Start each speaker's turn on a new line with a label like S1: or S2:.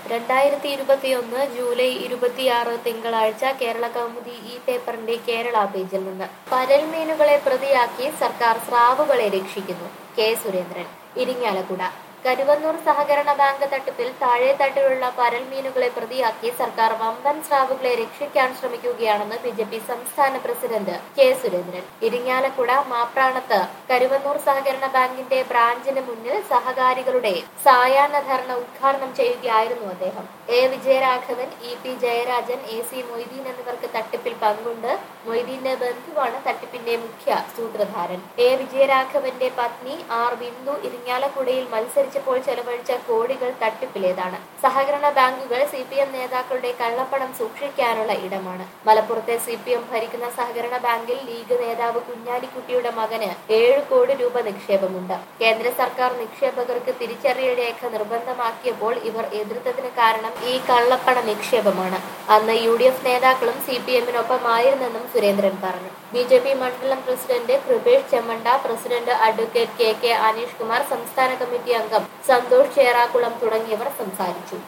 S1: രണ്ടായിരത്തി ഇരുപത്തിയൊന്ന് ജൂലൈ ഇരുപത്തിയാറ് തിങ്കളാഴ്ച കേരള കൗമുദി ഈ പേപ്പറിന്റെ കേരള പേജിൽ നിന്ന് പരൽ മീനുകളെ പ്രതിയാക്കി സർക്കാർ സ്രാവുകളെ രക്ഷിക്കുന്നു കെ സുരേന്ദ്രൻ ഇരിങ്ങാലക്കുട കരുവന്നൂർ സഹകരണ ബാങ്ക് തട്ടിപ്പിൽ താഴെ തട്ടിലുള്ള പരൽ മീനുകളെ പ്രതിയാക്കി സർക്കാർ വമ്പൻ സ്രാവുകളെ രക്ഷിക്കാൻ ശ്രമിക്കുകയാണെന്ന് ബി ജെ പി സംസ്ഥാന പ്രസിഡന്റ് കെ സുരേന്ദ്രൻ ഇരിങ്ങാലക്കുട മാപ്രാണത്ത് കരുവന്നൂർ സഹകരണ ബാങ്കിന്റെ ബ്രാഞ്ചിന് മുന്നിൽ സഹകാരികളുടെ സായാഹ്ന ധർണ ഉദ്ഘാടനം ചെയ്യുകയായിരുന്നു അദ്ദേഹം A Vijayaraghavan E P Jayarajan A C Moideen എന്നിവർക്ക് തട്ടിപ്പിൽ പങ്കുണ്ട് മൊയ്തീന്റെ ബന്ധുവാണ് തട്ടിപ്പിന്റെ മുഖ്യ സൂത്രധാരൻ എ വിജയരാഘവന്റെ പത്നി ആർ ബിന്ദു ഇരിങ്ങാലക്കുടയിൽ മത്സരിച്ചപ്പോൾ ചെലവഴിച്ച കോടികൾ തട്ടിപ്പിലേതാണ് സഹകരണ ബാങ്കുകൾ സി പി എം നേതാക്കളുടെ കള്ളപ്പണം സൂക്ഷിക്കാനുള്ള ഇടമാണ് മലപ്പുറത്തെ സി പി എം ഭരിക്കുന്ന സഹകരണ ബാങ്കിൽ ലീഗ് നേതാവ് കുഞ്ഞാലിക്കുട്ടിയുടെ മകന് ഏഴ് കോടി രൂപ നിക്ഷേപമുണ്ട് കേന്ദ്ര സർക്കാർ നിക്ഷേപകർക്ക് തിരിച്ചറിയൽ രേഖ നിർബന്ധമാക്കിയപ്പോൾ ഇവർ എതിർത്തതിന് കാരണം ഈ കള്ളപ്പണ നിക്ഷേപമാണ് അന്ന് യു ഡി എഫ് നേതാക്കളും സി പി എമ്മിനൊപ്പമായിരുന്നെന്നും സുരേന്ദ്രൻ പറഞ്ഞു ബി ജെ പി മണ്ഡലം president Kripesh Chemmanda president advocate K K Aneesh Kumar സംസ്ഥാന കമ്മിറ്റി അംഗം സന്തോഷ് ചേറാക്കുളം തുടങ്ങിയവർ സംസാരിച്ചു